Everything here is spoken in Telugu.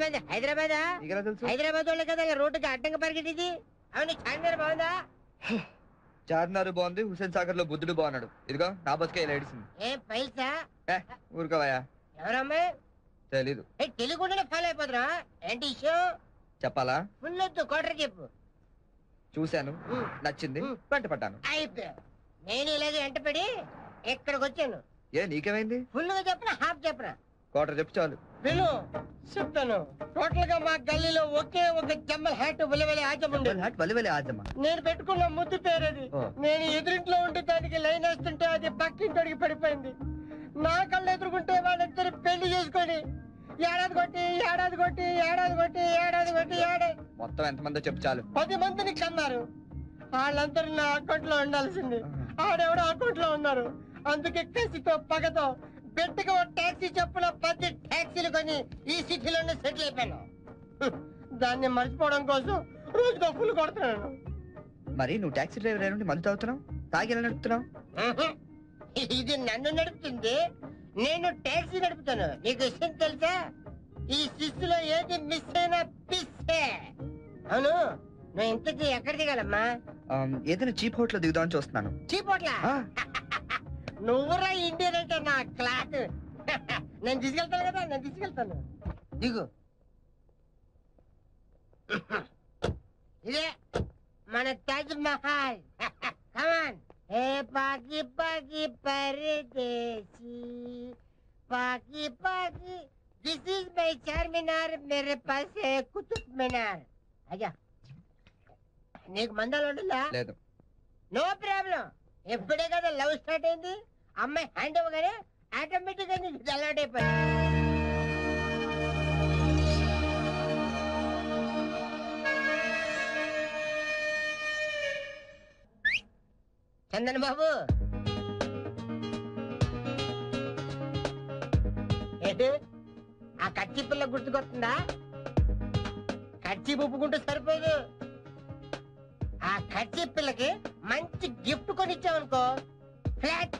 మంది హైదరాబాద్ నీకెలా తెలుసు హైదరాబాద్ వాళ్ళే కదా ఇలా రోడ్డుకి అడ్డంగా పరిగెట్టింది అవును చార్మినార్ బాగుందా చార్మినార్ బాగుంది హుసేన్ సాగర్ లో బుద్ధుడు బాగున్నాడు ఇదిగో నా బతికే ఇలా ఏడిసింది ఏం పైల్సా ఏ ఊరుకోవయ్యా ఎవరమ్మాయి తెలీదు ఏ తెలుగుండానే ఫాలో అయిపోతున్నా ఏంటి ఇష్యూ చెప్పాలా ఫుల్ వద్దు కోటర్ చెప్పు చూశాను ఉమ్, నచ్చింది ఉమ్. వెంట పడ్డాను అయిపోయా నేను ఇలాగే వెంటపడి ఇక్కడికి వచ్చాను ఏ నీకేమైంది ఫుల్ గా చెప్పనా హాఫ్ చెప్పనా కోటర్ చెప్పు చాలు విను చెప్తాను టోటల్ గా మా గల్లీలో ఒకే ఒక జమ్మల్ హ్యాట్ విలువలే ఆచం ఉండేది హాట్ వలి వలి ఆజమ్మా నేను పెట్టుకున్న ముద్దు పేరది ఓ. నేను ఎదురింట్లో ఉంటే దానికి లైన్ వేస్తుంటే అది పక్కింటోడికి పడిపోయింది నా కళ్ళు ఎదురుకుంటే వాళ్ళిద్దరు పెళ్లి చేసుకొని ఏడాది కొట్టి ఏడాది కొట్టి ఏడాది కొట్టి ఏడాది కొట్టి ఏడాది మొత్తం ఎంతమందో చెప్పు చాలు పది మందిని కన్నారు వాళ్ళందరూ నా అకౌంట్ లో ఉండాల్సింది ఆడెవడో అకౌంట్ లో ఉన్నారు అందుకే కసితో పగతో బెట్టుగా ఒక టాక్సీ చెప్పున పది టాక్సీలు కొని ఈ సిటీలోనే సెటిల్ అయిపోయాను హ్మ్. దాన్ని మర్చిపోవడం కోసం రోజుకో ఫుల్ కొడుతున్నాను మరి నువ్వు టాక్సీ డ్రైవర్ నుండి మందు తాగుతున్నావు తాగి ఎలా నడుపుతున్నావు మ్మ్. ఇది నన్ను నడుపుతుంది నేను టాక్సీ నడుపుతాను నీకు విషయం తెలుసా ఈ శిస్సులో ఏది మిస్ అయినా పిస్సే అవును నువ్వు ఇంతకీ ఎక్కడ దిగాలమ్మా ఆమ్, ఏదైనా చీప్ హోటల్ దిగుదామని చూస్తున్నాను చీపోట్లా ఆ, నువ్వురా ఇండియన్ అంటే నా క్లాత్ నేను తీసుకెళ్తాను కదా నేను తీసుకెళ్తాను దిగు ఇదే మన తాజ్ మహల్ కమాన్ ఏ పాకి పాకి పరదేశీ పాకి పాకి దిస్ ఇస్ మై చార్మినార్ మేరే పాస్ है కుతుబ్ మినార్ అయ్యా నీకు మందాలు ఉంటుందా లేదు నో ప్రాబ్లం ఎప్పుడే కదా లవ్ స్టార్ట్ అయింది అమ్మాయి హ్యాండ్ ఇవ్వగానే ఆటోమేటిక్ గా నీకు అలవాట్ అయిపోయింది చందన్ బాబు ఏంటి ఆ కచ్చి పిల్ల గుర్తుకొస్తుందా కచ్చి పుప్పుకుంటూ సరిపోదు ఆ కచ్చి పిల్లకి మంచి గిఫ్ట్ కొనిచ్చావనుకో ఫ్లాట్